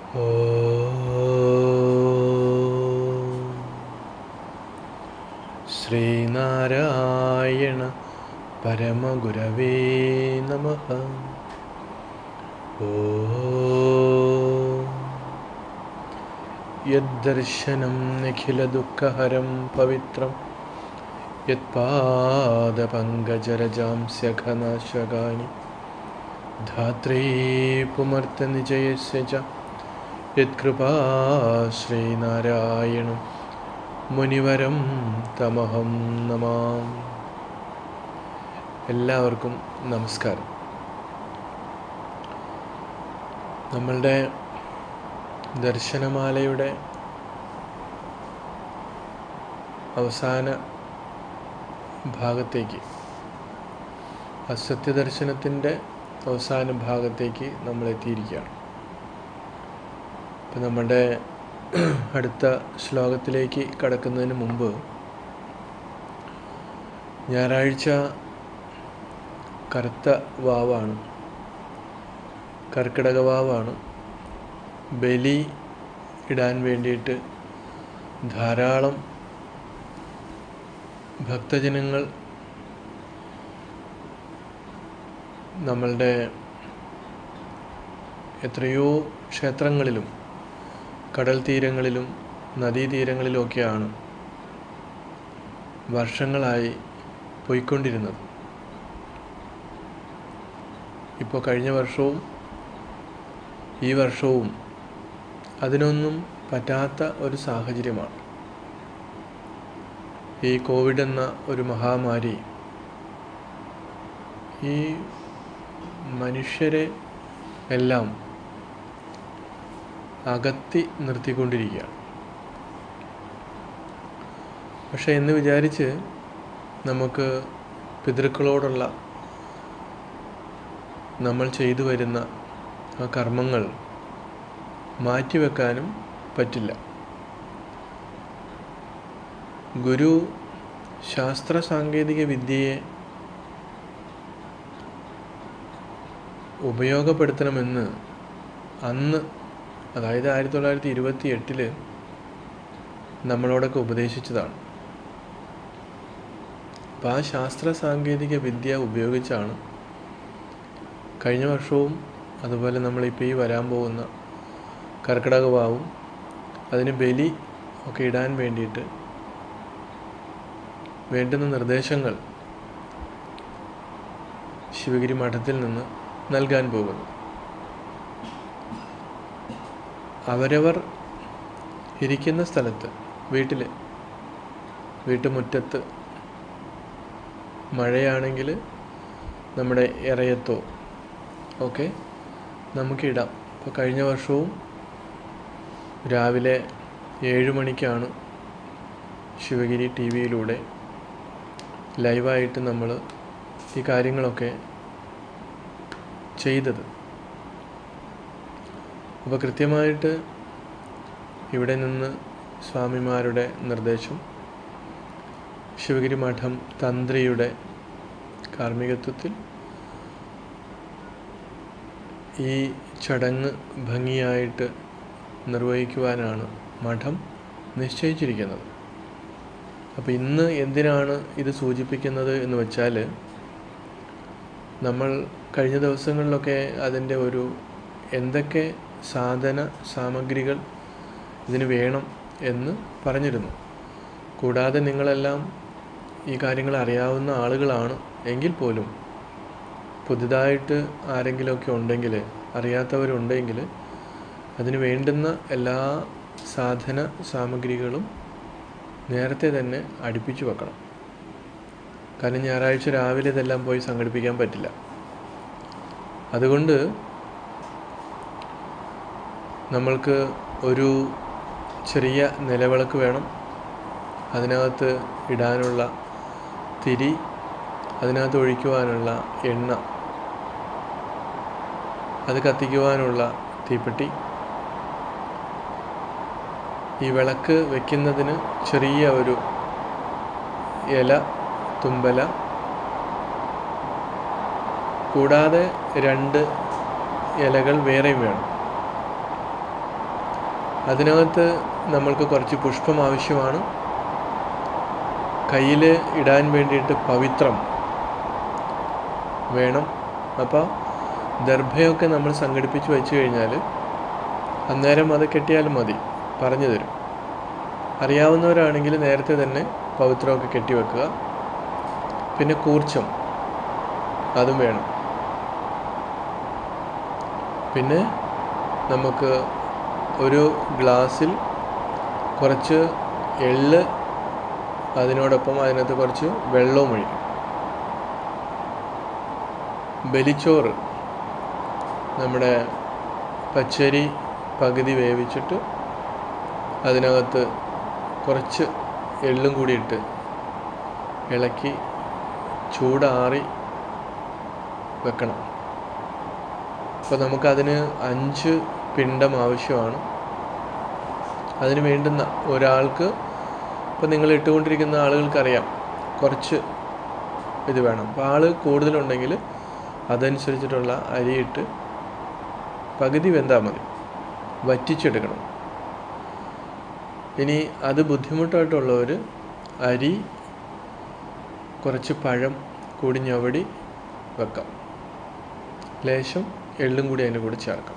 ഓം ശ്രീനാരായണ പരമഗുരവേ നമ ഓം യദ്ദർശനം നിഖിലദുഃഖഹരം പവിത്രം യത്പാദപങ്കജരജാംസ്യഘനാശകാനി ധാത്രേ പുമർത്തനിജയസ്യ ച യത്കൃപാ ശ്രീനാരായണം മുനിവരം തമഹം നമാം എല്ലാവർക്കും നമസ്കാരം നമ്മളുടെ ദർശനമാലയുടെ അവസാന ഭാഗത്തേക്ക് അസത്യദർശനത്തിൻ്റെ അവസാന ഭാഗത്തേക്ക് നമ്മൾ എത്തിയിരിക്കുകയാണ് അപ്പം നമ്മുടെ അടുത്ത ശ്ലോകത്തിലേക്ക് കടക്കുന്നതിന് മുമ്പ് ഞായറാഴ്ച കറുത്ത വാവാണ് കർക്കിടക വാവാണ് ബലി ഇടാൻ വേണ്ടിയിട്ട് ധാരാളം ഭക്തജനങ്ങൾ നമ്മളുടെ എത്രയോ ക്ഷേത്രങ്ങളിലും കടൽ തീരങ്ങളിലും നദീതീരങ്ങളിലുമൊക്കെയാണ് വർഷങ്ങളായി പോയിക്കൊണ്ടിരുന്നത് ഇപ്പോൾ കഴിഞ്ഞ വർഷവും ഈ വർഷവും അതിനൊന്നും പറ്റാത്ത ഒരു സാഹചര്യമാണ് ഈ കോവിഡ് എന്ന ഒരു മഹാമാരി ഈ മനുഷ്യരെ എല്ലാം അകത്തി നിർത്തിക്കൊണ്ടിരിക്കുകയാണ് പക്ഷെ എന്ന് വിചാരിച്ച് നമുക്ക് പിതൃക്കളോടുള്ള നമ്മൾ ചെയ്തു വരുന്ന ആ കർമ്മങ്ങൾ മാറ്റിവെക്കാനും പറ്റില്ല ഗുരു ശാസ്ത്ര സാങ്കേതിക വിദ്യയെ ഉപയോഗപ്പെടുത്തണമെന്ന് അന്ന് അതായത് ആയിരത്തി തൊള്ളായിരത്തി ഇരുപത്തി എട്ടില് നമ്മളോടൊക്കെ ഉപദേശിച്ചതാണ് അപ്പം ആ ശാസ്ത്ര സാങ്കേതിക വിദ്യ ഉപയോഗിച്ചാണ് കഴിഞ്ഞ വർഷവും അതുപോലെ നമ്മളിപ്പോൾ ഈ വരാൻ പോകുന്ന കർക്കിടക വാവും അതിന് ബലി ഒക്കെ ഇടാൻ വേണ്ടിയിട്ട് വേണ്ടുന്ന നിർദ്ദേശങ്ങൾ ശിവഗിരി മഠത്തിൽ നിന്ന് നൽകാൻ പോകുന്നു അവരവർ ഇരിക്കുന്ന സ്ഥലത്ത് വീട്ടിൽ വീട്ടുമുറ്റത്ത് മഴയാണെങ്കിൽ നമ്മുടെ ഇറയത്തോ ഒക്കെ നമുക്കിടാം ഇപ്പോൾ കഴിഞ്ഞ വർഷവും രാവിലെ ഏഴ് മണിക്കാണ് ശിവഗിരി ടി വിയിലൂടെ ലൈവായിട്ട് നമ്മൾ ഈ കാര്യങ്ങളൊക്കെ ചെയ്തത് അപ്പോൾ കൃത്യമായിട്ട് ഇവിടെ നിന്ന് സ്വാമിമാരുടെ നിർദ്ദേശം ശിവഗിരി മഠം തന്ത്രിയുടെ കാർമ്മികത്വത്തിൽ ഈ ചടങ്ങ് ഭംഗിയായിട്ട് നിർവഹിക്കുവാനാണ് മഠം നിശ്ചയിച്ചിരിക്കുന്നത് അപ്പോൾ ഇന്ന് എന്തിനാണ് ഇത് സൂചിപ്പിക്കുന്നത് എന്ന് വെച്ചാൽ നമ്മൾ കഴിഞ്ഞ ദിവസങ്ങളിലൊക്കെ അതിൻ്റെ ഒരു എന്തൊക്കെ സാധന സാമഗ്രികൾ ഇതിന് വേണം എന്ന് പറഞ്ഞിരുന്നു കൂടാതെ നിങ്ങളെല്ലാം ഈ കാര്യങ്ങൾ അറിയാവുന്ന ആളുകളാണ് എങ്കിൽ പോലും പുതുതായിട്ട് ആരെങ്കിലുമൊക്കെ ഉണ്ടെങ്കിൽ അറിയാത്തവരുണ്ടെങ്കിൽ അതിന് വേണ്ടുന്ന എല്ലാ സാധന സാമഗ്രികളും നേരത്തെ തന്നെ അടുപ്പിച്ചു വെക്കണം കാരണം ഞായറാഴ്ച രാവിലെ ഇതെല്ലാം പോയി സംഘടിപ്പിക്കാൻ പറ്റില്ല അതുകൊണ്ട് നമ്മൾക്ക് ഒരു ചെറിയ നിലവിളക്ക് വേണം അതിനകത്ത് ഇടാനുള്ള തിരി അതിനകത്ത് ഒഴിക്കുവാനുള്ള എണ്ണ അത് കത്തിക്കുവാനുള്ള തീപ്പെട്ടി ഈ വിളക്ക് വെക്കുന്നതിന് ചെറിയ ഒരു ഇല തുമ്പല കൂടാതെ രണ്ട് ഇലകൾ വേറെയും വേണം അതിനകത്ത് നമ്മൾക്ക് കുറച്ച് പുഷ്പം ആവശ്യമാണ് കയ്യിൽ ഇടാൻ വേണ്ടിയിട്ട് പവിത്രം വേണം അപ്പോൾ ദർഭയൊക്കെ നമ്മൾ സംഘടിപ്പിച്ച് വെച്ച് കഴിഞ്ഞാൽ അന്നേരം അത് കെട്ടിയാലും മതി പറഞ്ഞു തരും അറിയാവുന്നവരാണെങ്കിൽ നേരത്തെ തന്നെ പവിത്രമൊക്കെ കെട്ടിവെക്കുക പിന്നെ കൂർച്ചം അതും വേണം പിന്നെ നമുക്ക് ഒരു ഗ്ലാസ്സിൽ കുറച്ച് എള്ള് അതിനോടൊപ്പം അതിനകത്ത് കുറച്ച് വെള്ളവും ഒഴിക്കും ബലിച്ചോറ് നമ്മുടെ പച്ചരി പകുതി വേവിച്ചിട്ട് അതിനകത്ത് കുറച്ച് എള്ളും കൂടി ഇട്ട് ഇളക്കി ചൂടാറി വെക്കണം അപ്പോൾ നമുക്കതിന് അഞ്ച് പിണ്ടം ആവശ്യമാണ് അതിന് വേണ്ടുന്ന ഒരാൾക്ക് ഇപ്പോൾ നിങ്ങൾ ഇട്ടുകൊണ്ടിരിക്കുന്ന ആളുകൾക്കറിയാം കുറച്ച് ഇത് വേണം അപ്പോൾ ആൾ കൂടുതലുണ്ടെങ്കിൽ അതനുസരിച്ചിട്ടുള്ള അരിയിട്ട് പകുതി വെന്താൽ മതി വറ്റിച്ചെടുക്കണം ഇനി അത് ബുദ്ധിമുട്ടായിട്ടുള്ളവർ അരി കുറച്ച് പഴം കൂടി ഞവടി വെക്കാം ലേശം എള്ളും കൂടി അതിൻ്റെ കൂടെ ചേർക്കാം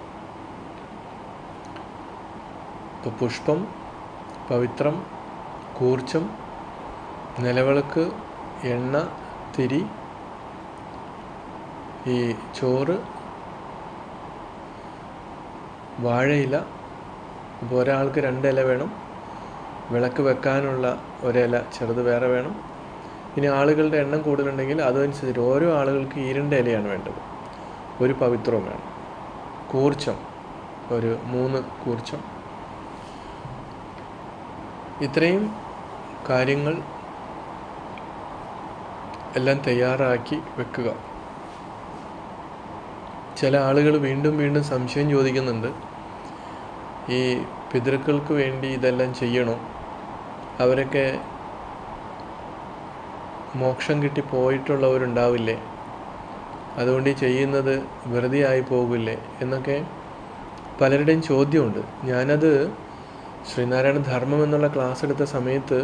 ഇപ്പോൾ പുഷ്പം പവിത്രം കൂർച്ചം നിലവിളക്ക് എണ്ണ തിരി ഈ ചോറ് വാഴയില ഇപ്പോൾ ഒരാൾക്ക് രണ്ട് ഇല വേണം വിളക്ക് വെക്കാനുള്ള ഒരില ചെറുത് വേറെ വേണം ഇനി ആളുകളുടെ എണ്ണം കൂടുതലുണ്ടെങ്കിൽ അതനുസരിച്ച് ഓരോ ആളുകൾക്ക് ഈ രണ്ട് ഇലയാണ് വേണ്ടത് ഒരു പവിത്രവും വേണം കൂർച്ചം ഒരു മൂന്ന് കൂർച്ചം ഇത്രയും കാര്യങ്ങൾ എല്ലാം തയ്യാറാക്കി വെക്കുക ചില ആളുകൾ വീണ്ടും വീണ്ടും സംശയം ചോദിക്കുന്നുണ്ട് ഈ പിതൃക്കൾക്ക് വേണ്ടി ഇതെല്ലാം ചെയ്യണോ അവരൊക്കെ മോക്ഷം കിട്ടി പോയിട്ടുള്ളവരുണ്ടാവില്ലേ അതുകൊണ്ട് ഈ ചെയ്യുന്നത് വെറുതെ ആയി പോകില്ലേ എന്നൊക്കെ പലരുടെയും ചോദ്യമുണ്ട് ഞാനത് ശ്രീനാരായണ ധർമ്മം എന്നുള്ള ക്ലാസ് എടുത്ത സമയത്ത്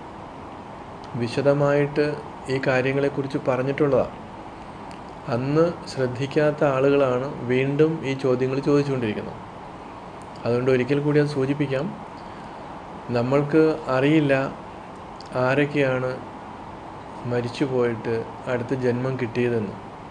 വിശദമായിട്ട് ഈ കാര്യങ്ങളെക്കുറിച്ച് പറഞ്ഞിട്ടുള്ളതാണ് അന്ന് ശ്രദ്ധിക്കാത്ത ആളുകളാണ് വീണ്ടും ഈ ചോദ്യങ്ങൾ ചോദിച്ചുകൊണ്ടിരിക്കുന്നത് അതുകൊണ്ട് ഒരിക്കൽ കൂടി അത് സൂചിപ്പിക്കാം നമ്മൾക്ക് അറിയില്ല ആരൊക്കെയാണ് മരിച്ചു പോയിട്ട് അടുത്ത ജന്മം കിട്ടിയതെന്ന്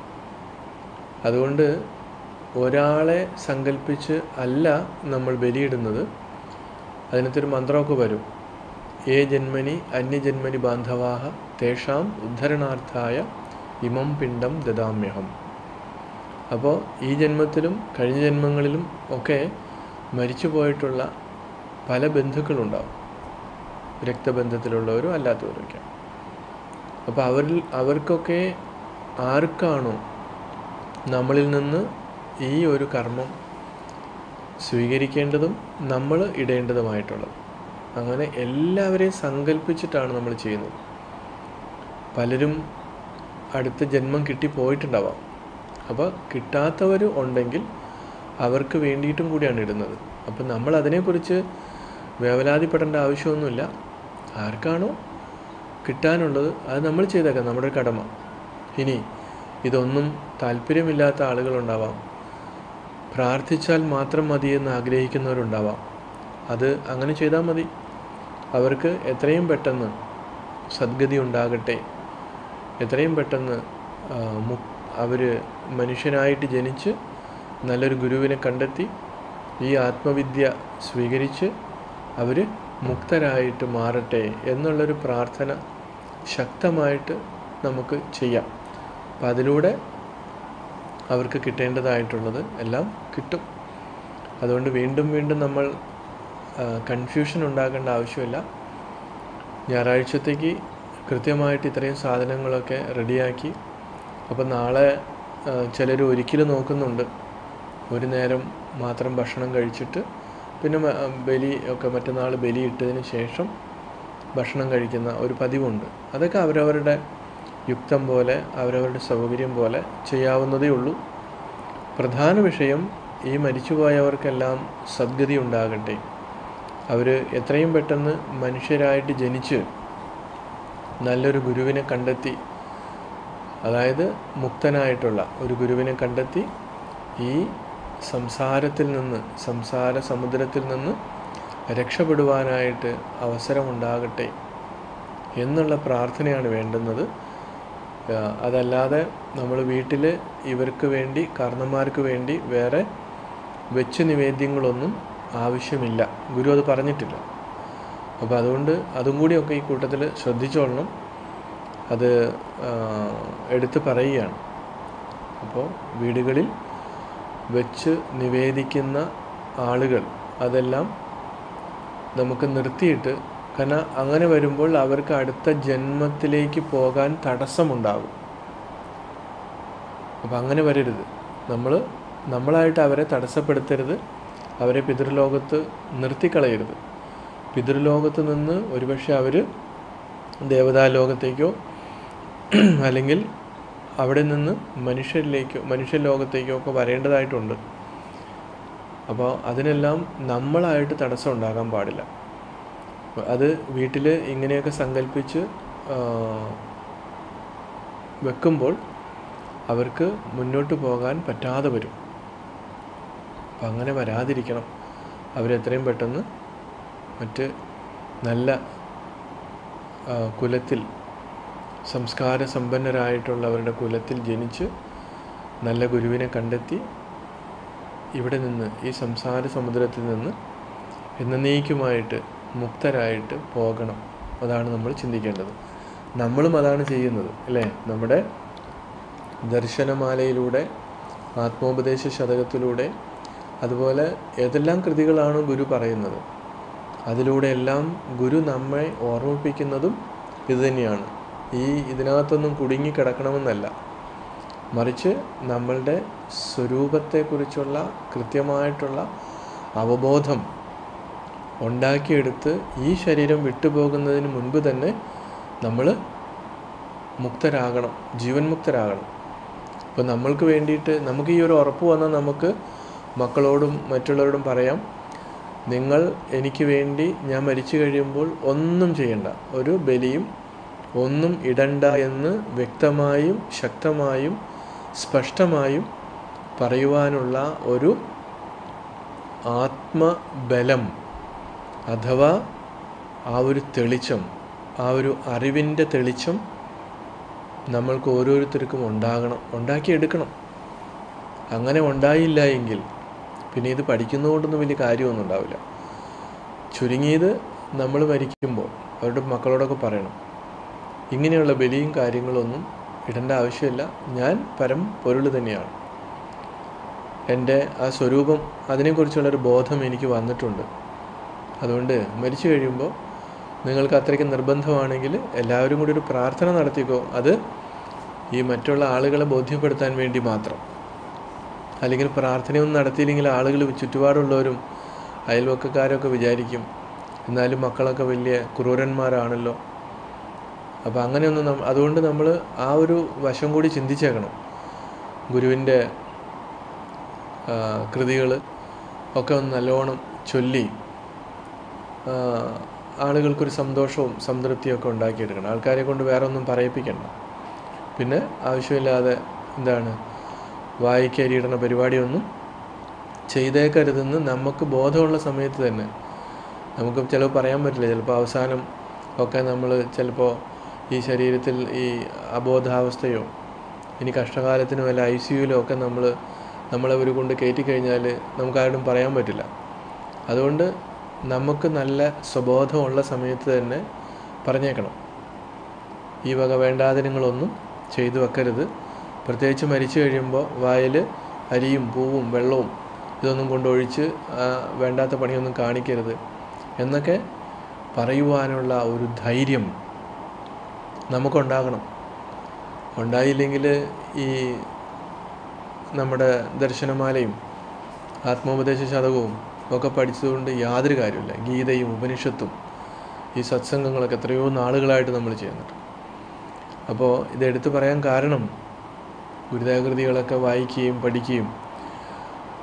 അതുകൊണ്ട് ഒരാളെ സങ്കല്പിച്ച് അല്ല നമ്മൾ ബലിയിടുന്നത് അതിനകത്തൊരു മന്ത്രമൊക്കെ വരും ഏ ജന്മനി അന്യജന്മനി ബാന്ധവാഹ തേഷാം ഉദ്ധരണാർത്ഥായ ഇമം പിണ്ടം ദദാമ്യഹം അപ്പോൾ ഈ ജന്മത്തിലും കഴിഞ്ഞ ജന്മങ്ങളിലും ഒക്കെ മരിച്ചു പോയിട്ടുള്ള പല ബന്ധുക്കളുണ്ടാവും രക്തബന്ധത്തിലുള്ളവരും അല്ലാത്തവരൊക്കെ അപ്പോൾ അവരിൽ അവർക്കൊക്കെ ആർക്കാണോ നമ്മളിൽ നിന്ന് ഈ ഒരു കർമ്മം സ്വീകരിക്കേണ്ടതും നമ്മൾ ഇടേണ്ടതുമായിട്ടുള്ളത് അങ്ങനെ എല്ലാവരെയും സങ്കല്പിച്ചിട്ടാണ് നമ്മൾ ചെയ്യുന്നത് പലരും അടുത്ത ജന്മം കിട്ടിപ്പോയിട്ടുണ്ടാവാം അപ്പോൾ കിട്ടാത്തവർ ഉണ്ടെങ്കിൽ അവർക്ക് വേണ്ടിയിട്ടും കൂടിയാണ് ഇടുന്നത് അപ്പം നമ്മൾ അതിനെക്കുറിച്ച് വേവലാതിപ്പെടേണ്ട ആവശ്യമൊന്നുമില്ല ആർക്കാണോ കിട്ടാനുള്ളത് അത് നമ്മൾ ചെയ്തേക്കാം നമ്മുടെ കടമ ഇനി ഇതൊന്നും താല്പര്യമില്ലാത്ത ആളുകളുണ്ടാവാം പ്രാർത്ഥിച്ചാൽ മാത്രം മതിയെന്ന് ആഗ്രഹിക്കുന്നവരുണ്ടാവാം അത് അങ്ങനെ ചെയ്താൽ മതി അവർക്ക് എത്രയും പെട്ടെന്ന് സദ്ഗതി ഉണ്ടാകട്ടെ എത്രയും പെട്ടെന്ന് അവർ മനുഷ്യനായിട്ട് ജനിച്ച് നല്ലൊരു ഗുരുവിനെ കണ്ടെത്തി ഈ ആത്മവിദ്യ സ്വീകരിച്ച് അവർ മുക്തരായിട്ട് മാറട്ടെ എന്നുള്ളൊരു പ്രാർത്ഥന ശക്തമായിട്ട് നമുക്ക് ചെയ്യാം അപ്പം അതിലൂടെ അവർക്ക് കിട്ടേണ്ടതായിട്ടുള്ളത് എല്ലാം കിട്ടും അതുകൊണ്ട് വീണ്ടും വീണ്ടും നമ്മൾ കൺഫ്യൂഷൻ ഉണ്ടാക്കേണ്ട ആവശ്യമില്ല ഞായറാഴ്ചത്തേക്ക് കൃത്യമായിട്ട് ഇത്രയും സാധനങ്ങളൊക്കെ റെഡിയാക്കി അപ്പം നാളെ ചിലർ ഒരിക്കലും നോക്കുന്നുണ്ട് ഒരു നേരം മാത്രം ഭക്ഷണം കഴിച്ചിട്ട് പിന്നെ ബലി ഒക്കെ മറ്റന്നാൾ ബലി ഇട്ടതിന് ശേഷം ഭക്ഷണം കഴിക്കുന്ന ഒരു പതിവുണ്ട് അതൊക്കെ അവരവരുടെ യുക്തം പോലെ അവരവരുടെ സൗകര്യം പോലെ ചെയ്യാവുന്നതേ ഉള്ളൂ പ്രധാന വിഷയം ഈ മരിച്ചുപോയവർക്കെല്ലാം സദ്ഗതി ഉണ്ടാകട്ടെ അവർ എത്രയും പെട്ടെന്ന് മനുഷ്യരായിട്ട് ജനിച്ച് നല്ലൊരു ഗുരുവിനെ കണ്ടെത്തി അതായത് മുക്തനായിട്ടുള്ള ഒരു ഗുരുവിനെ കണ്ടെത്തി ഈ സംസാരത്തിൽ നിന്ന് സംസാര സമുദ്രത്തിൽ നിന്ന് രക്ഷപ്പെടുവാനായിട്ട് അവസരമുണ്ടാകട്ടെ എന്നുള്ള പ്രാർത്ഥനയാണ് വേണ്ടുന്നത് ആ, അതല്ലാതെ നമ്മൾ വീട്ടിൽ ഇവർക്ക് വേണ്ടി കാരണന്മാർക്ക് വേണ്ടി വേറെ വെച്ച് നിവേദ്യങ്ങളൊന്നും ആവശ്യമില്ല ഗുരു അത് പറഞ്ഞിട്ടില്ല അപ്പോൾ അതുകൊണ്ട് അതും കൂടിയൊക്കെ ഈ കൂട്ടത്തിൽ ശ്രദ്ധിച്ചോളണം അത് ആ, എടുത്ത് പറയുകയാണ് അപ്പോൾ വീടുകളിൽ വെച്ച് നിവേദിക്കുന്ന ആളുകൾ അതെല്ലാം നമുക്ക് നിർത്തിയിട്ട് കാരണം അങ്ങനെ വരുമ്പോൾ അവർക്ക് അടുത്ത ജന്മത്തിലേക്ക് പോകാൻ തടസ്സമുണ്ടാകും അപ്പം അങ്ങനെ വരരുത് നമ്മൾ നമ്മളായിട്ട് അവരെ തടസ്സപ്പെടുത്തരുത് അവരെ പിതൃലോകത്ത് നിർത്തിക്കളയരുത് പിതൃലോകത്ത് നിന്ന് ഒരുപക്ഷെ അവർ ദേവതാലോകത്തേക്കോ അല്ലെങ്കിൽ അവിടെ നിന്ന് മനുഷ്യരിലേക്കോ മനുഷ്യലോകത്തേക്കോ ഒക്കെ വരേണ്ടതായിട്ടുണ്ട് അപ്പോൾ അതിനെല്ലാം നമ്മളായിട്ട് തടസ്സം ഉണ്ടാകാൻ പാടില്ല അത് വീട്ടിൽ ഇങ്ങനെയൊക്കെ സങ്കല്പിച്ച് ആ, വെക്കുമ്പോൾ അവർക്ക് മുന്നോട്ട് പോകാൻ പറ്റാതെ വരും അപ്പം അങ്ങനെ വരാതിരിക്കണം അവരെത്രയും പെട്ടെന്ന് മറ്റ് നല്ല ആ, കുലത്തിൽ സംസ്കാര സമ്പന്നരായിട്ടുള്ളവരുടെ കുലത്തിൽ ജനിച്ച് നല്ല ഗുരുവിനെ കണ്ടെത്തി ഇവിടെ നിന്ന് ഈ സംസാര സമുദ്രത്തിൽ നിന്ന് എന്നേക്കുമായിട്ട് മുക്തരായിട്ട് പോകണം അതാണ് നമ്മൾ ചിന്തിക്കേണ്ടത് നമ്മളും അതാണ് ചെയ്യുന്നത് അല്ലേ നമ്മുടെ ദർശനമാലയിലൂടെ ആത്മോപദേശ ശതകത്തിലൂടെ അതുപോലെ ഏതെല്ലാം കൃതികളാണോ ഗുരു പറയുന്നത് അതിലൂടെ എല്ലാം ഗുരു നമ്മെ ഓർമ്മിപ്പിക്കുന്നതും ഇതുതന്നെയാണ് ഈ ഇതിനകത്തൊന്നും കുടുങ്ങിക്കിടക്കണമെന്നല്ല മറിച്ച് നമ്മളുടെ സ്വരൂപത്തെക്കുറിച്ചുള്ള കൃത്യമായിട്ടുള്ള അവബോധം ഉണ്ടാക്കിയെടുത്ത് ഈ ശരീരം വിട്ടുപോകുന്നതിന് മുൻപ് തന്നെ നമ്മൾ മുക്തരാകണം ജീവൻ മുക്തരാകണം അപ്പോൾ നമ്മൾക്ക് വേണ്ടിയിട്ട് നമുക്ക് ഈ ഒരു ഉറപ്പ് വന്നാൽ നമുക്ക് മക്കളോടും മറ്റുള്ളവരോടും പറയാം നിങ്ങൾ എനിക്ക് വേണ്ടി ഞാൻ മരിച്ചു കഴിയുമ്പോൾ ഒന്നും ചെയ്യണ്ട ഒരു ബലിയും ഒന്നും ഇടണ്ട എന്ന് വ്യക്തമായും ശക്തമായും സ്പഷ്ടമായും പറയുവാനുള്ള ഒരു ആത്മബലം അഥവാ ആ ഒരു തെളിച്ചം ആ ഒരു അറിവിൻ്റെ തെളിച്ചം നമ്മൾക്ക് ഓരോരുത്തർക്കും ഉണ്ടാകണം ഉണ്ടാക്കിയെടുക്കണം അങ്ങനെ ഉണ്ടായില്ല എങ്കിൽ പിന്നെ ഇത് പഠിക്കുന്നതുകൊണ്ടൊന്നും വലിയ കാര്യമൊന്നും ഉണ്ടാവില്ല ചുരുങ്ങിയത് നമ്മൾ മരിക്കുമ്പോൾ അവരുടെ മക്കളോടൊക്കെ പറയണം ഇങ്ങനെയുള്ള ബലിയും കാര്യങ്ങളൊന്നും ഇടേണ്ട ആവശ്യമില്ല ഞാൻ പരം പൊരുൾ തന്നെയാണ് എൻ്റെ ആ സ്വരൂപം അതിനെക്കുറിച്ചുള്ളൊരു ബോധം എനിക്ക് വന്നിട്ടുണ്ട് അതുകൊണ്ട് മരിച്ചു കഴിയുമ്പോൾ നിങ്ങൾക്ക് അത്രയ്ക്ക് നിർബന്ധമാണെങ്കിൽ എല്ലാവരും കൂടി ഒരു പ്രാർത്ഥന നടത്തിക്കോ അത് ഈ മറ്റുള്ള ആളുകളെ ബോധ്യപ്പെടുത്താൻ വേണ്ടി മാത്രം അല്ലെങ്കിൽ പ്രാർത്ഥനയൊന്നും നടത്തിയില്ലെങ്കിൽ ആളുകൾ ചുറ്റുപാടുള്ളവരും അയൽവക്കക്കാരൊക്കെ വിചാരിക്കും എന്നാലും മക്കളൊക്കെ വലിയ ക്രൂരന്മാരാണല്ലോ അപ്പോൾ അങ്ങനെയൊന്നും നം അതുകൊണ്ട് നമ്മൾ ആ ഒരു വശം കൂടി ചിന്തിച്ചേക്കണം ഗുരുവിൻ്റെ കൃതികൾ ഒക്കെ ഒന്ന് നല്ലോണം ചൊല്ലി ആ, ആളുകൾക്കൊരു സന്തോഷവും സംതൃപ്തിയൊക്കെ ഉണ്ടാക്കിയെടുക്കണം ആൾക്കാരെ കൊണ്ട് വേറെ ഒന്നും പറയിപ്പിക്കണ്ട പിന്നെ ആവശ്യമില്ലാതെ എന്താണ് വായിക്കരിയിടുന്ന പരിപാടിയൊന്നും ചെയ്തേക്കരുതെന്ന് നമുക്ക് ബോധമുള്ള സമയത്ത് തന്നെ നമുക്ക് ചിലപ്പോൾ പറയാൻ പറ്റില്ല ചിലപ്പോൾ അവസാനം ഒക്കെ നമ്മൾ ചിലപ്പോൾ ഈ ശരീരത്തിൽ ഈ അബോധാവസ്ഥയോ ഇനി കഷ്ടകാലത്തിന് വല്ല ഐ സി യുയിലോ ഒക്കെ നമ്മൾ നമ്മളവർ കൊണ്ട് കയറ്റി കഴിഞ്ഞാൽ നമുക്കാരോടും പറയാൻ പറ്റില്ല അതുകൊണ്ട് നമുക്ക് നല്ല സ്വബോധമുള്ള സമയത്ത് തന്നെ പറഞ്ഞേക്കണം ഈ വക വേണ്ടാതിനങ്ങളൊന്നും ചെയ്തു വെക്കരുത് പ്രത്യേകിച്ച് മരിച്ചു കഴിയുമ്പോൾ വായിൽ അരിയും പൂവും വെള്ളവും ഇതൊന്നും കൊണ്ടൊഴിച്ച് ആ, വേണ്ടാത്ത പണിയൊന്നും കാണിക്കരുത് എന്നൊക്കെ പറയുവാനുള്ള ഒരു ധൈര്യം നമുക്കുണ്ടാകണം ഉണ്ടായില്ലെങ്കിൽ ഈ നമ്മുടെ ദർശനമാലയും ആത്മോപദേശ ശതകവും ഒക്കെ പഠിച്ചതുകൊണ്ട് യാതൊരു കാര്യമില്ല ഗീതയും ഉപനിഷത്തും ഈ സത്സംഗങ്ങളൊക്കെ എത്രയോ നാളുകളായിട്ട് നമ്മൾ ചെയ്യുന്നുണ്ട് അപ്പോൾ ഇത് എടുത്തു പറയാൻ കാരണം ഗുരുദേവകൃതികളൊക്കെ വായിക്കുകയും പഠിക്കുകയും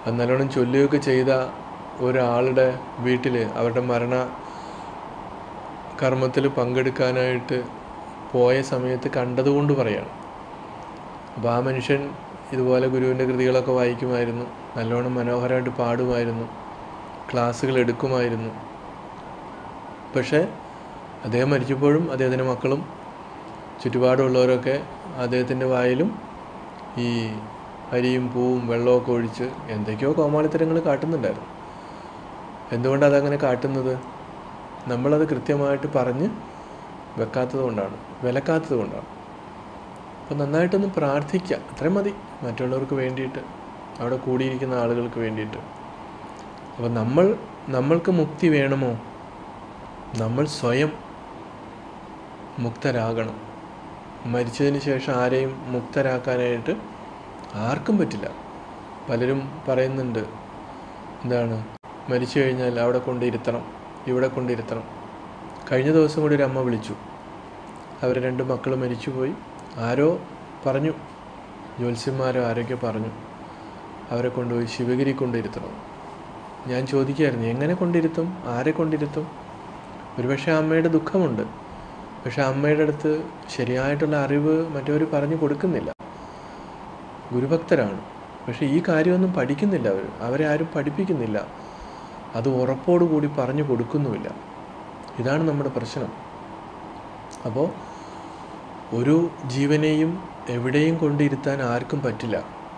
അത് നല്ലോണം ചൊല്ലുകയൊക്കെ ചെയ്ത ഒരാളുടെ വീട്ടിൽ അവരുടെ മരണ കർമ്മത്തിൽ പങ്കെടുക്കാനായിട്ട് പോയ സമയത്ത് കണ്ടതുകൊണ്ട് പറയാണ് അപ്പോൾ ആ മനുഷ്യൻ ഇതുപോലെ ഗുരുവിൻ്റെ കൃതികളൊക്കെ വായിക്കുമായിരുന്നു നല്ലോണം മനോഹരമായിട്ട് പാടുമായിരുന്നു ക്ലാസ്സുകൾ എടുക്കുമായിരുന്നു പക്ഷേ അദ്ദേഹം മരിച്ചപ്പോഴും അദ്ദേഹത്തിൻ്റെ മക്കളും ചുറ്റുപാടുള്ളവരൊക്കെ അദ്ദേഹത്തിൻ്റെ വായിലും ഈ അരിയും പൂവും വെള്ളമൊക്കെ ഒഴിച്ച് എന്തൊക്കെയോ കോമാളിത്തരങ്ങൾ കാട്ടുന്നുണ്ടായിരുന്നു എന്തുകൊണ്ടാണ് അതങ്ങനെ കാട്ടുന്നത് നമ്മളത് കൃത്യമായിട്ട് പറഞ്ഞ് വെക്കാത്തത് കൊണ്ടാണ് വിലക്കാത്തത് കൊണ്ടാണ് അപ്പോൾ നന്നായിട്ടൊന്ന് പ്രാർത്ഥിക്കുക അത്രയും മതി മറ്റുള്ളവർക്ക് വേണ്ടിയിട്ട് അവിടെ കൂടിയിരിക്കുന്ന ആളുകൾക്ക് വേണ്ടിയിട്ട് അപ്പോൾ നമ്മൾ നമ്മൾക്ക് മുക്തി വേണമോ നമ്മൾ സ്വയം മുക്തരാകണം മരിച്ചതിന് ശേഷം ആരെയും മുക്തരാക്കാനായിട്ട് ആർക്കും പറ്റില്ല പലരും പറയുന്നുണ്ട് എന്താണ് മരിച്ചു കഴിഞ്ഞാൽ അവിടെ കൊണ്ടിരുത്തണം ഇവിടെ കൊണ്ടിരുത്തണം കഴിഞ്ഞ ദിവസം കൂടി ഒരു അമ്മ വിളിച്ചു അവരെ രണ്ട് മക്കൾ മരിച്ചുപോയി ആരോ പറഞ്ഞു ജ്യോത്സ്യന്മാരോ ആരൊക്കെ പറഞ്ഞു അവരെ കൊണ്ടുപോയി ശിവഗിരി കൊണ്ടിരുത്തണം ഞാൻ ചോദിക്കുമായിരുന്നു എങ്ങനെ കൊണ്ടിരുത്തും ആരെ കൊണ്ടിരുത്തും ഒരുപക്ഷെ അമ്മയുടെ ദുഃഖമുണ്ട് പക്ഷെ അമ്മയുടെ അടുത്ത് ശരിയായിട്ടുള്ള അറിവ് മറ്റവർ പറഞ്ഞു കൊടുക്കുന്നില്ല ഗുരുഭക്തരാണ് പക്ഷെ ഈ കാര്യമൊന്നും പഠിക്കുന്നില്ല അവർ അവരെ ആരും പഠിപ്പിക്കുന്നില്ല അത് ഉറപ്പോടുകൂടി പറഞ്ഞു കൊടുക്കുന്നുമില്ല ഇതാണ് നമ്മുടെ പ്രശ്നം അപ്പോൾ ഒരു ജീവനെയും എവിടെയും കൊണ്ടിരുത്താൻ ആർക്കും പറ്റില്ല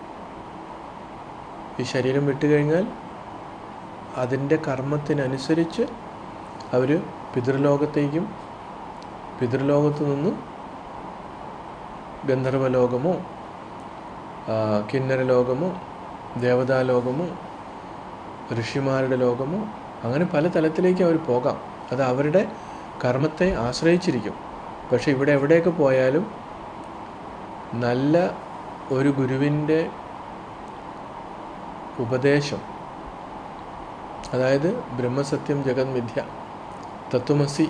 ഈ ശരീരം വിട്ടുകഴിഞ്ഞാൽ അതിൻ്റെ കർമ്മത്തിനനുസരിച്ച് അവർ പിതൃലോകത്തേക്കും പിതൃലോകത്തു നിന്ന് ഗന്ധർവലോകമോ കിന്നര ലോകമോ ദേവതാലോകമോ ഋഷിമാരുടെ ലോകമോ അങ്ങനെ പല തലത്തിലേക്ക് അവർ പോകാം അത് അവരുടെ കർമ്മത്തെ ആശ്രയിച്ചിരിക്കും പക്ഷെ ഇവിടെ എവിടെയൊക്കെ പോയാലും നല്ല ഒരു ഗുരുവിൻ്റെ ഉപദേശം അതായത് ബ്രഹ്മസത്യം ജഗത് മിഥ്യ തത്വമസി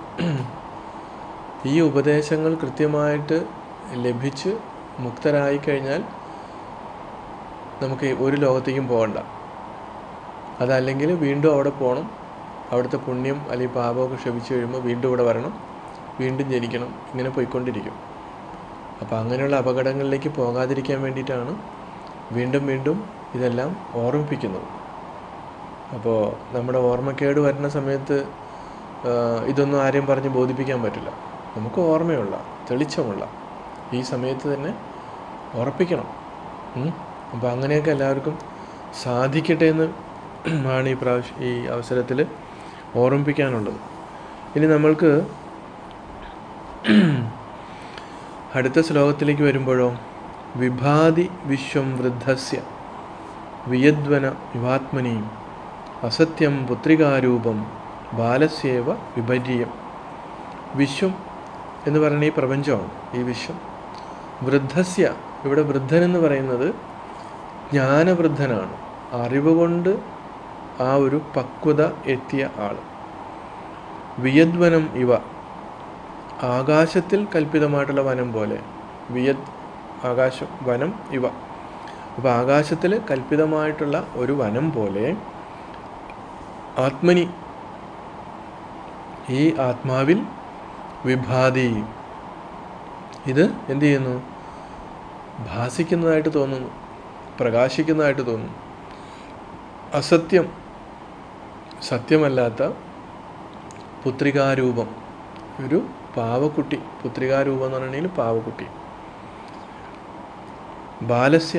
ഈ ഉപദേശങ്ങൾ കൃത്യമായിട്ട് ലഭിച്ച് മുക്തരായി കഴിഞ്ഞാൽ നമുക്ക് ഒരു ലോകത്തേക്കും പോകണ്ട അതല്ലെങ്കിൽ വീണ്ടും അവിടെ പോകണം അവിടുത്തെ പുണ്യം അല്ലെങ്കിൽ പാപമൊക്കെ ക്ഷമിച്ചു കഴിയുമ്പോൾ വീണ്ടും ഇവിടെ വരണം വീണ്ടും ജനിക്കണം ഇങ്ങനെ പോയിക്കൊണ്ടിരിക്കും അപ്പോൾ അങ്ങനെയുള്ള അപകടങ്ങളിലേക്ക് പോകാതിരിക്കാൻ വേണ്ടിയിട്ടാണ് വീണ്ടും വീണ്ടും ഇതെല്ലാം ഓർമ്മിപ്പിക്കുന്നത് അപ്പോൾ നമ്മുടെ ഓർമ്മക്കേട് വരുന്ന സമയത്ത് ഇതൊന്നും ആരെയും പറഞ്ഞ് ബോധിപ്പിക്കാൻ പറ്റില്ല നമുക്ക് ഓർമ്മയുള്ള തെളിച്ചമുള്ള ഈ സമയത്ത് തന്നെ ഉറപ്പിക്കണം അപ്പോൾ അങ്ങനെയൊക്കെ എല്ലാവർക്കും സാധിക്കട്ടെ എന്ന് ആണ് ഈ പ്രാവശ്യം ഈ അവസരത്തിൽ ഓർമ്മിപ്പിക്കാനുള്ളത് ഇനി നമ്മൾക്ക് അടുത്ത ശ്ലോകത്തിലേക്ക് വരുമ്പോഴോ വിഭാതി വിശ്വം വൃദ്ധസ്യ വിയദ്വന യുവാത്മനിയും അസത്യം പുത്രികാരൂപം ബാലസ്യേവ വിപര്യം വിശ്വം എന്ന് പറയുന്ന ഈ പ്രപഞ്ചമാണ് ഈ വിശ്വം വൃദ്ധസ്യ ഇവിടെ വൃദ്ധൻ എന്ന് പറയുന്നത് ജ്ഞാനവൃദ്ധനാണ് അറിവ് കൊണ്ട് ആ ഒരു പക്വത എത്തിയ ആൾ വിയദ്വനം ഇവ ആകാശത്തിൽ കൽപ്പിതമായിട്ടുള്ള വനം പോലെ വിയദ് ആകാശം വനം ഇവ അപ്പോൾ ആകാശത്തിൽ കൽപ്പിതമായിട്ടുള്ള ഒരു വനം പോലെ ആത്മനി ഈ ആത്മാവിൽ വിഭാതി ഇത് എന്തു ചെയ്യുന്നു ഭാസിക്കുന്നതായിട്ട് തോന്നുന്നു പ്രകാശിക്കുന്നതായിട്ട് തോന്നുന്നു അസത്യം സത്യമല്ലാത്ത പുത്രികാരൂപം ഒരു പാവക്കുട്ടി പുത്രികാരൂപം എന്ന് പറഞ്ഞിട്ടുണ്ടെങ്കിൽ പാവക്കുട്ടി ബാലസ്യ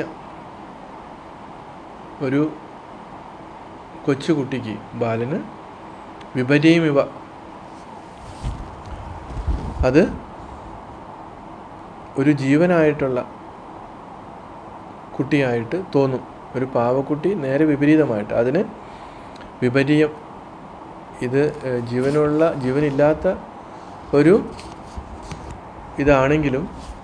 ഒരു കൊച്ചുകുട്ടിക്ക് ബാലന് വിപര്യം ഇവ അത് ഒരു ജീവനായിട്ടുള്ള കുട്ടിയായിട്ട് തോന്നും ഒരു പാവക്കുട്ടി നേരെ വിപരീതമായിട്ട് അതിന് വിപരീയം ഇത് ഏഹ്, ജീവനുള്ള ജീവനില്ലാത്ത ഒരു ഇതാണെങ്കിലും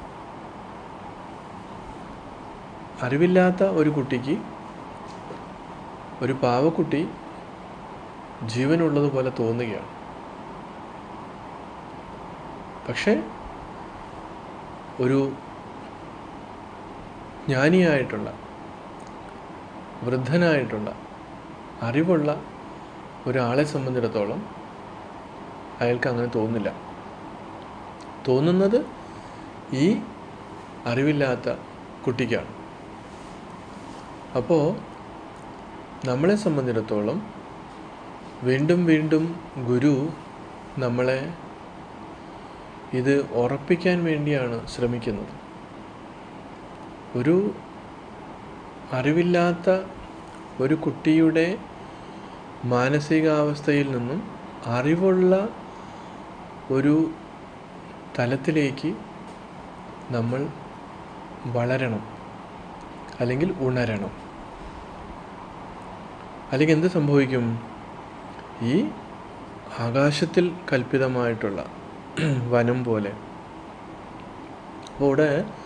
അറിവില്ലാത്ത ഒരു കുട്ടിക്ക് ഒരു പാവക്കുട്ടി ജീവനുള്ളതുപോലെ തോന്നുകയാണ് പക്ഷേ ഒരു ജ്ഞാനിയായിട്ടുള്ള വൃദ്ധനായിട്ടുള്ള അറിവുള്ള ഒരാളെ സംബന്ധിച്ചിടത്തോളം അയാൾക്ക് അങ്ങനെ തോന്നില്ല തോന്നുന്നത് ഈ അറിവില്ലാത്ത കുട്ടിക്കാണ് അപ്പോൾ നമ്മളെ സംബന്ധിച്ചിടത്തോളം വീണ്ടും വീണ്ടും ഗുരു നമ്മളെ ഇത് ഉറപ്പിക്കാൻ വേണ്ടിയാണ് ശ്രമിക്കുന്നത് ഒരു അറിവില്ലാത്ത ഒരു കുട്ടിയുടെ മാനസികാവസ്ഥയിൽ നിന്നും അറിവുള്ള ഒരു തലത്തിലേക്ക് നമ്മൾ വളരണം അല്ലെങ്കിൽ ഉണരണം അല്ലെങ്കിൽ എന്ത് സംഭവിക്കും ഈ ആകാശത്തിൽ കൽപ്പിതമായിട്ടുള്ള വനം പോലെ അപ്പോൾ ഇവിടെ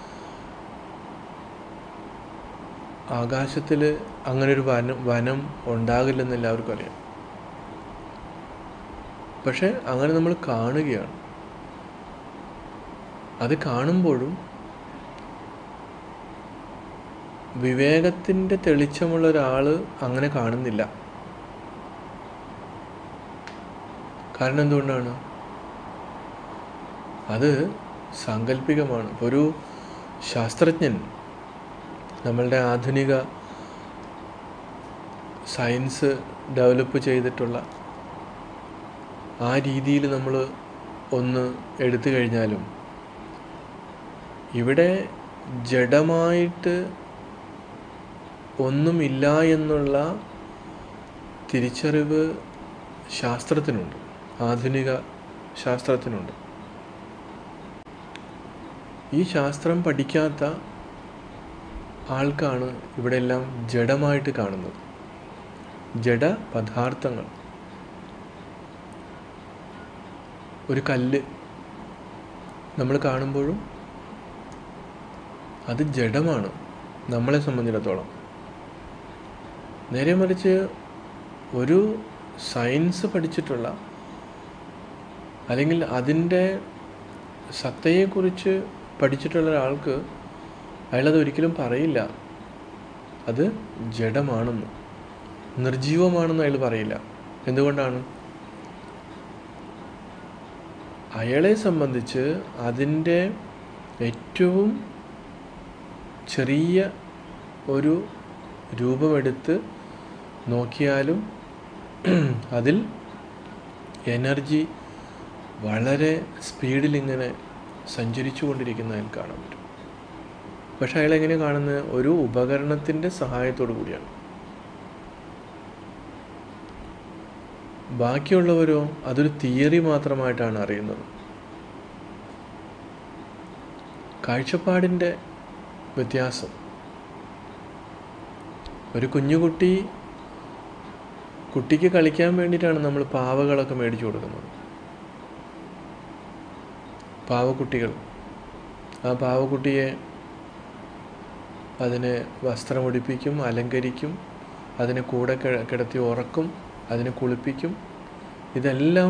ആകാശത്തിൽ അങ്ങനെ ഒരു വനം വനം ഉണ്ടാകില്ലെന്ന് എല്ലാവർക്കും അറിയാം പക്ഷെ അങ്ങനെ നമ്മൾ കാണുകയാണ് അത് കാണുമ്പോഴും വിവേകത്തിൻ്റെ തെളിച്ചമുള്ള ഒരാൾ അങ്ങനെ കാണുന്നില്ല കാരണം എന്തുകൊണ്ടാണ് അത് സാങ്കല്പികമാണ് ഇപ്പോൾ ഒരു ശാസ്ത്രജ്ഞൻ നമ്മളുടെ ആധുനിക സയൻസ് ഡെവലപ്പ് ചെയ്തിട്ടുള്ള ആ രീതിയിൽ നമ്മൾ ഒന്ന് എടുത്തു കഴിഞ്ഞാലും ഇവിടെ ജഡമായിട്ട് ഒന്നുമില്ല എന്നുള്ള തിരിച്ചറിവ് ശാസ്ത്രത്തിനുണ്ട് ആധുനിക ശാസ്ത്രത്തിനുണ്ട് ഈ ശാസ്ത്രം പഠിക്കാത്ത ആൾക്കാണ് ഇവിടെ എല്ലാം ജഡമായിട്ട് കാണുന്നത് ജഡ പദാർത്ഥങ്ങൾ ഒരു കല്ല് നമ്മൾ കാണുമ്പോഴും അത് ജഡമാണ് നമ്മളെ സംബന്ധിച്ചിടത്തോളം നേരെ മറിച്ച് ഒരു സയൻസ് പഠിച്ചിട്ടുള്ള അല്ലെങ്കിൽ അതിൻ്റെ സത്തയെക്കുറിച്ച് പഠിച്ചിട്ടുള്ള ഒരാൾക്ക് അയാളത് ഒരിക്കലും പറയില്ല അത് ജഡമാണെന്ന് നിർജീവമാണെന്ന് അയാൾ പറയില്ല എന്തുകൊണ്ടാണ് അയാളെ സംബന്ധിച്ച് അതിൻ്റെ ഏറ്റവും ചെറിയ ഒരു രൂപമെടുത്ത് നോക്കിയാലും അതിൽ എനർജി വളരെ സ്പീഡിൽ ഇങ്ങനെ സഞ്ചരിച്ചു കൊണ്ടിരിക്കുന്ന അയാൾ കാണാൻ പറ്റും പക്ഷെ അയാൾ എങ്ങനെ കാണുന്നത് ഒരു ഉപകരണത്തിൻ്റെ സഹായത്തോടു കൂടിയാണ് ബാക്കിയുള്ളവരോ അതൊരു തിയറി മാത്രമായിട്ടാണ് അറിയുന്നത് കാഴ്ചപ്പാടിൻ്റെ വ്യത്യാസം ഒരു കുഞ്ഞുകുട്ടി കുട്ടിക്ക് കളിക്കാൻ വേണ്ടിയിട്ടാണ് നമ്മൾ പാവകളൊക്കെ മേടിച്ചു കൊടുക്കുന്നത് പാവക്കുട്ടികൾ ആ പാവക്കുട്ടിയെ അതിനെ വസ്ത്രമുടിപ്പിക്കും അലങ്കരിക്കും അതിനെ കൂടെ കിട കിടത്തി ഉറക്കും അതിനെ കുളിപ്പിക്കും ഇതെല്ലാം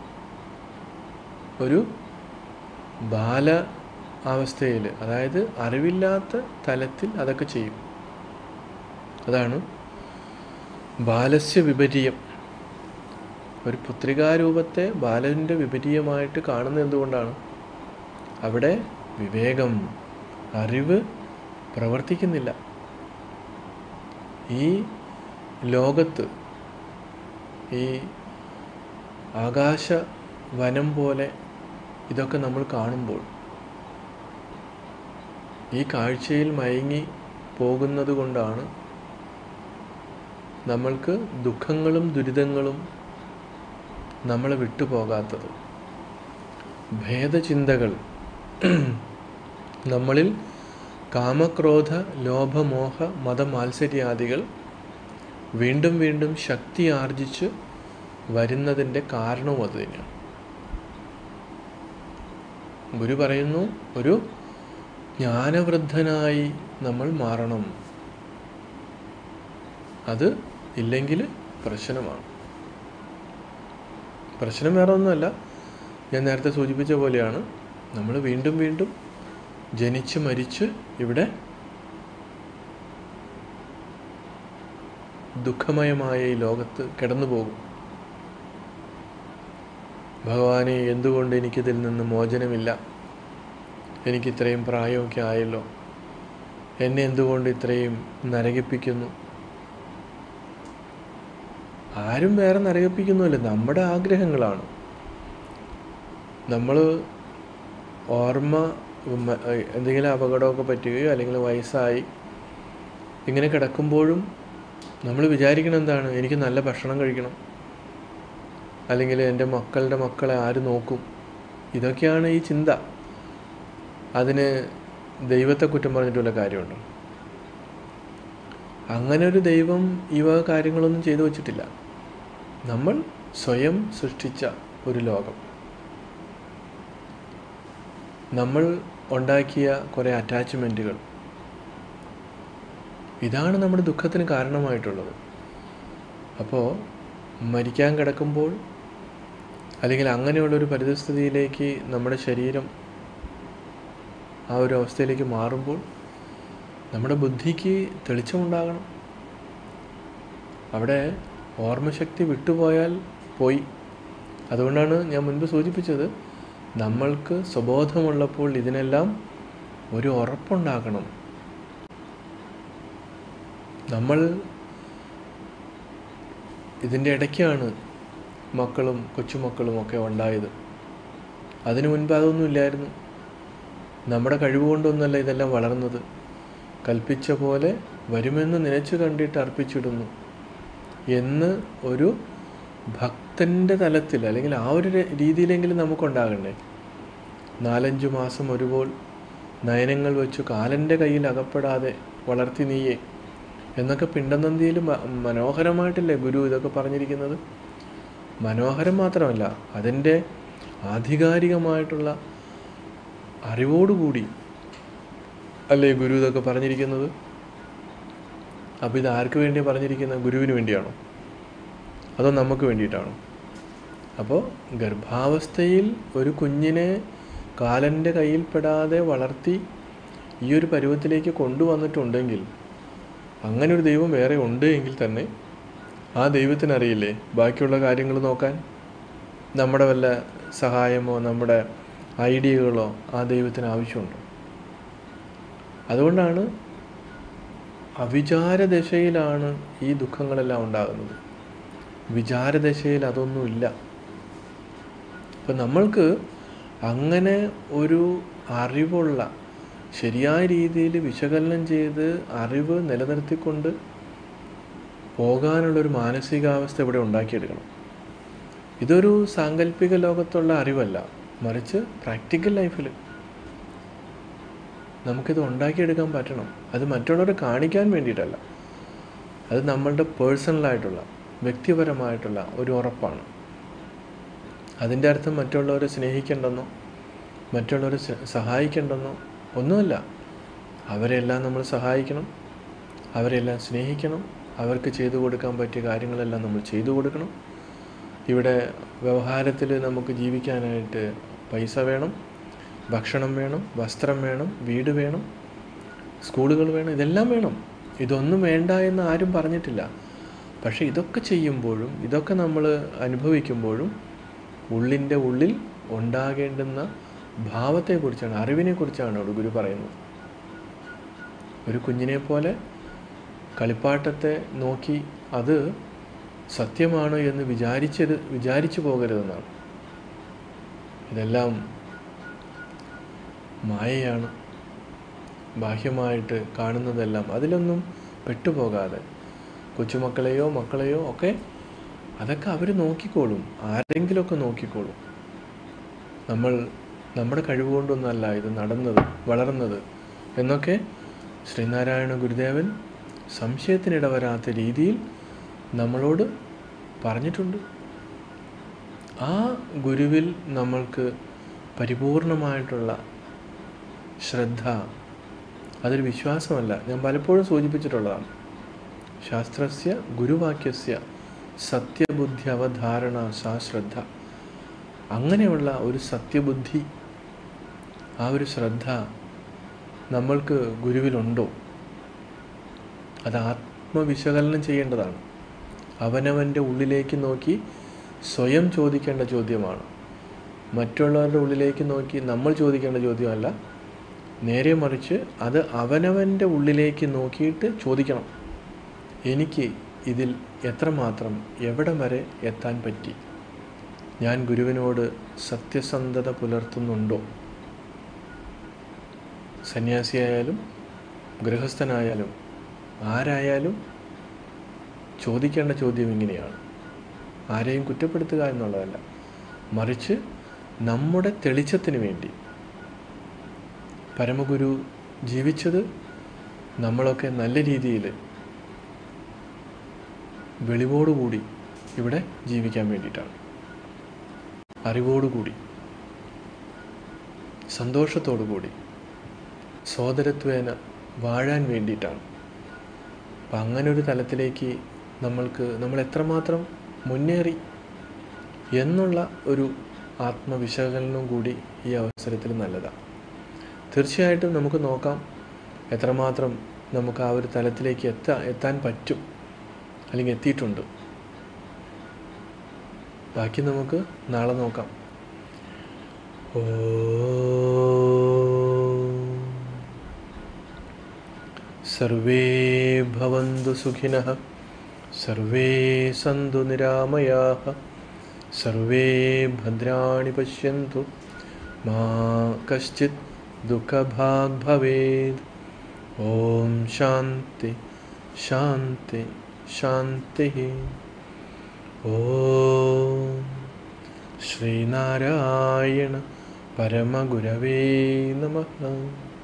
ഒരു ബാല അവസ്ഥയിൽ അതായത് അറിവില്ലാത്ത തലത്തിൽ അതൊക്കെ ചെയ്യും അതാണ് ബാലസ്യ വിപരീയം ഒരു പുത്രികാരൂപത്തെ ബാലൻ്റെ വിപരീയമായിട്ട് കാണുന്നത് എന്തുകൊണ്ടാണ് അവിടെ വിവേകം അറിവ് പ്രവർത്തിക്കുന്നില്ല ഈ ലോകത്ത് ഈ ആകാശ വനം പോലെ ഇതൊക്കെ നമ്മൾ കാണുമ്പോൾ ഈ കാഴ്ചയിൽ മയങ്ങി പോകുന്നത് കൊണ്ടാണ് നമ്മൾക്ക് ദുഃഖങ്ങളും ദുരിതങ്ങളും നമ്മളെ വിട്ടുപോകാത്തത് ഭേദചിന്തകൾ നമ്മളിൽ കാമക്രോധ ലോഭമോഹ മതമാത്സര്യാദികൾ വീണ്ടും വീണ്ടും ശക്തി ആർജിച്ച് വരുന്നതിൻ്റെ കാരണവും അത് തന്നെയാണ് ഗുരു പറയുന്നു ഒരു ജ്ഞാനവൃദ്ധനായി നമ്മൾ മാറണം അത് ഇല്ലെങ്കിൽ പ്രശ്നമാണ് പ്രശ്നം വേറെ ഒന്നുമല്ല ഞാൻ നേരത്തെ സൂചിപ്പിച്ച പോലെയാണ് നമ്മൾ വീണ്ടും വീണ്ടും ജനിച്ച് മരിച്ച് ഇവിടെ ദുഃഖമയമായ ഈ ലോകത്ത് കിടന്നു പോകും ഭഗവാനെ എന്തുകൊണ്ട് എനിക്കിതിൽ നിന്ന് മോചനമില്ല എനിക്ക് ഇത്രയും പ്രായമൊക്കെ ആയല്ലോ എന്നെ എന്തുകൊണ്ട് ഇത്രയും നരകിപ്പിക്കുന്നു ആരും വേറെ നരകിപ്പിക്കുന്നുമില്ല നമ്മുടെ ആഗ്രഹങ്ങളാണ് നമ്മൾ ഓർമ്മ മ- എന്തെങ്കിലും അപകടമൊക്കെ പറ്റുകയോ അല്ലെങ്കിൽ വയസ്സായി ഇങ്ങനെ കിടക്കുമ്പോഴും നമ്മൾ വിചാരിക്കണം എന്താണ് എനിക്ക് നല്ല ഭക്ഷണം കഴിക്കണം അല്ലെങ്കിൽ എൻ്റെ മക്കളുടെ മക്കളെ ആര് നോക്കും ഇതൊക്കെയാണ് ഈ ചിന്ത അതിന് ദൈവത്തെ കുറ്റം പറഞ്ഞിട്ട് വല്ല കാര്യമുണ്ടോ അങ്ങനെ ഒരു ദൈവം ഈ വക കാര്യങ്ങളൊന്നും ചെയ്തു വച്ചിട്ടില്ല നമ്മൾ സ്വയം സൃഷ്ടിച്ച ഒരു ലോകം നമ്മൾ ഉണ്ടാക്കിയ കുറേ അറ്റാച്ച്മെൻറ്റുകൾ ഇതാണ് നമ്മുടെ ദുഃഖത്തിന് കാരണമായിട്ടുള്ളത് അപ്പോൾ മരിക്കാൻ കിടക്കുമ്പോൾ അല്ലെങ്കിൽ അങ്ങനെയുള്ളൊരു പരിതസ്ഥിതിയിലേക്ക് നമ്മുടെ ശരീരം ആ ഒരു അവസ്ഥയിലേക്ക് മാറുമ്പോൾ നമ്മുടെ ബുദ്ധിക്ക് തെളിച്ചമുണ്ടാകണം അവിടെ ഓർമ്മശക്തി വിട്ടുപോയാൽ പോയി അതുകൊണ്ടാണ് ഞാൻ മുൻപ് സൂചിപ്പിച്ചത് നമ്മൾക്ക് സ്വബോധമുള്ളപ്പോൾ ഇതിനെല്ലാം ഒരു ഉറപ്പുണ്ടാക്കണം നമ്മൾ ഇതിൻ്റെ ഇടയ്ക്കാണ് മക്കളും കൊച്ചുമക്കളും ഒക്കെ ഉണ്ടായത് അതിനു മുൻപ് അതൊന്നും ഇല്ലായിരുന്നു നമ്മുടെ കഴിവ് കൊണ്ടൊന്നുമല്ല ഇതെല്ലാം വളർന്നത് കൽപ്പിച്ച പോലെ വരുമെന്ന് നനച്ചു കണ്ടിട്ട് അർപ്പിച്ചിടുന്നു എന്ന് ഒരു ഭക്തൻ്റെ തലത്തിൽ അല്ലെങ്കിൽ ആ ഒരു ര- രീതിയിലെങ്കിലും നമുക്കുണ്ടാകണ്ടേ നാലഞ്ചു മാസം ഒരുപോൾ നയനങ്ങൾ വെച്ചു കാലൻ്റെ കയ്യിൽ അകപ്പെടാതെ വളർത്തി നീയെ എന്നൊക്കെ പിണ്ടനന്ദിയിൽ മ- മനോഹരമായിട്ടല്ലേ ഗുരു ഇതൊക്കെ പറഞ്ഞിരിക്കുന്നത് മനോഹരം മാത്രമല്ല അതിൻ്റെ ആധികാരികമായിട്ടുള്ള അറിവോടുകൂടി അല്ലേ ഗുരു ഇതൊക്കെ പറഞ്ഞിരിക്കുന്നത് അപ്പോൾ ഇത് ആർക്ക് വേണ്ടിയാണ് പറഞ്ഞിരിക്കുന്നത് ഗുരുവിന് വേണ്ടിയാണോ അതോ നമുക്ക് വേണ്ടിയിട്ടാണോ അപ്പോൾ ഗർഭാവസ്ഥയിൽ ഒരു കുഞ്ഞിനെ കാലൻ്റെ കയ്യിൽപ്പെടാതെ വളർത്തി ഈ ഒരു പരുവത്തിലേക്ക് കൊണ്ടുവന്നിട്ടുണ്ടെങ്കിൽ അങ്ങനെ ഒരു ദൈവം വേറെ ഉണ്ട് എങ്കിൽ തന്നെ ആ ദൈവത്തിന് അറിയില്ലേ ബാക്കിയുള്ള കാര്യങ്ങൾ നോക്കാൻ നമ്മുടെ വല്ല സഹായമോ നമ്മുടെ ഐഡിയകളോ ആ ദൈവത്തിന് ആവശ്യമുണ്ടോ അതുകൊണ്ടാണ് അവിചാരദശയിലാണ് ഈ ദുഃഖങ്ങളെല്ലാം ഉണ്ടാകുന്നത് വിചാരദശയിൽ അതൊന്നുമില്ല അപ്പം നമ്മൾക്ക് അങ്ങനെ ഒരു അറിവുള്ള ശരിയായ രീതിയിൽ വിശകലനം ചെയ്ത് അറിവ് നിലനിർത്തിക്കൊണ്ട് പോകാനുള്ളൊരു മാനസികാവസ്ഥ ഇവിടെ ഉണ്ടാക്കിയെടുക്കണം ഇതൊരു സാങ്കല്പിക ലോകത്തുള്ള അറിവല്ല മറിച്ച് പ്രാക്ടിക്കൽ ലൈഫിൽ നമുക്കിത് ഉണ്ടാക്കിയെടുക്കാൻ പറ്റണം അത് മറ്റുള്ളവരെ കാണിക്കാൻ വേണ്ടിയിട്ടല്ല അത് നമ്മളുടെ പേഴ്സണലായിട്ടുള്ള വ്യക്തിപരമായിട്ടുള്ള ഒരു ഉറപ്പാണ് അതിൻ്റെ അർത്ഥം മറ്റുള്ളവരെ സ്നേഹിക്കേണ്ടെന്നോ മറ്റുള്ളവരെ സ- സഹായിക്കേണ്ടെന്നോ ഒന്നുമല്ല അവരെല്ലാം നമ്മൾ സഹായിക്കണം അവരെല്ലാം സ്നേഹിക്കണം അവർക്ക് ചെയ്തു കൊടുക്കാൻ പറ്റിയ കാര്യങ്ങളെല്ലാം നമ്മൾ ചെയ്തു കൊടുക്കണം ഇവിടെ വ്യവഹാരത്തിൽ നമുക്ക് ജീവിക്കാനായിട്ട് പൈസ വേണം ഭക്ഷണം വേണം വസ്ത്രം വേണം വീട് വേണം സ്കൂളുകൾ വേണം ഇതെല്ലാം വേണം ഇതൊന്നും വേണ്ട എന്ന് ആരും പറഞ്ഞിട്ടില്ല പക്ഷേ ഇതൊക്കെ ചെയ്യുമ്പോഴും ഇതൊക്കെ നമ്മൾ അനുഭവിക്കുമ്പോഴും ഉള്ളിൻ്റെ ഉള്ളിൽ ഉണ്ടാകേണ്ടുന്ന ഭാവത്തെക്കുറിച്ചാണ് അറിവിനെക്കുറിച്ചാണ് അവിടെ ഗുരു പറയുന്നത് ഒരു കുഞ്ഞിനെ പോലെ കളിപ്പാട്ടത്തെ നോക്കി അത് സത്യമാണ് എന്ന് വിചാരിച്ചത് വിചാരിച്ചു പോകരുതെന്നാണ് ഇതെല്ലാം മായയാണ് ബാഹ്യമായിട്ട് കാണുന്നതെല്ലാം അതിലൊന്നും പെട്ടുപോകാതെ കൊച്ചുമക്കളെയോ മക്കളെയോ ഒക്കെ അതൊക്കെ അവർ നോക്കിക്കോളും ആരെങ്കിലുമൊക്കെ നോക്കിക്കോളും നമ്മൾ നമ്മുടെ കഴിവുകൊണ്ടൊന്നല്ല ഇത് നടന്നത് വളർന്നത് എന്നൊക്കെ ശ്രീനാരായണ ഗുരുദേവൻ സംശയത്തിനിടവരാത്ത രീതിയിൽ നമ്മളോട് പറഞ്ഞിട്ടുണ്ട് ആ ഗുരുവിൽ നമ്മൾക്ക് പരിപൂർണമായിട്ടുള്ള ശ്രദ്ധ അതൊരു വിശ്വാസമല്ല ഞാൻ പലപ്പോഴും സൂചിപ്പിച്ചിട്ടുള്ളതാണ് ശാസ്ത്രസ്യ ഗുരുവാക്യസ്യ സത്യബുദ്ധി അവധാരണ സാ ശ്രദ്ധ അങ്ങനെയുള്ള ഒരു സത്യബുദ്ധി ആ ഒരു ശ്രദ്ധ നമ്മൾക്ക് ഗുരുവിലുണ്ടോ അത് ആത്മവിശകലനം ചെയ്യേണ്ടതാണ് അവനവൻ്റെ ഉള്ളിലേക്ക് നോക്കി സ്വയം ചോദിക്കേണ്ട ചോദ്യമാണ് മറ്റുള്ളവരുടെ ഉള്ളിലേക്ക് നോക്കി നമ്മൾ ചോദിക്കേണ്ട ചോദ്യമല്ല നേരെ മറിച്ച് അത് അവനവൻ്റെ ഉള്ളിലേക്ക് നോക്കിയിട്ട് ചോദിക്കണം എനിക്ക് ഇതിൽ എത്രമാത്രം എവിടെ വരെ എത്താൻ പറ്റി ഞാൻ ഗുരുവിനോട് സത്യസന്ധത പുലർത്തുന്നുണ്ടോ സന്യാസിയായാലും ഗൃഹസ്ഥനായാലും ആരായാലും ചോദിക്കേണ്ട ചോദ്യം ഇങ്ങനെയാണ് ആരെയും കുറ്റപ്പെടുത്തുക എന്നുള്ളതല്ല മറിച്ച് നമ്മുടെ തെളിച്ചത്തിന് വേണ്ടി പരമഗുരു ജീവിച്ചത് നമ്മളൊക്കെ നല്ല രീതിയിൽ വെളിവോടുകൂടി ഇവിടെ ജീവിക്കാൻ വേണ്ടിയിട്ടാണ് അറിവോടുകൂടി സന്തോഷത്തോടുകൂടി സോദരത്വേന വാഴാൻ വേണ്ടിയിട്ടാണ് അപ്പം അങ്ങനെ ഒരു തലത്തിലേക്ക് നമ്മൾക്ക് നമ്മൾ എത്രമാത്രം മുന്നേറി എന്നുള്ള ഒരു ആത്മവിശകലനവും കൂടി ഈ അവസരത്തിൽ നല്ലതാണ് തീർച്ചയായിട്ടും നമുക്ക് നോക്കാം എത്രമാത്രം നമുക്ക് ആ ഒരു തലത്തിലേക്ക് എത്താ എത്താൻ പറ്റും അല്ലെങ്കിൽ എത്തിയിട്ടുണ്ട് ബാക്കി നമുക്ക് നാളെ നോക്കാം ഓ സർവേ ഭവന്തു സുഖിനഃ സർവേ സന്തു നിരാമയാः സർവേ ഭദ്രാണി പശ്യन्तु മാ കശ്ചിത് ദുഃഖഭാഗ് ഭവേത് ഓം ശാന്തി ശാന്തി ശാന്തി ഓം ശ്രീനാരായണ പരമഗുരവേ നമഃ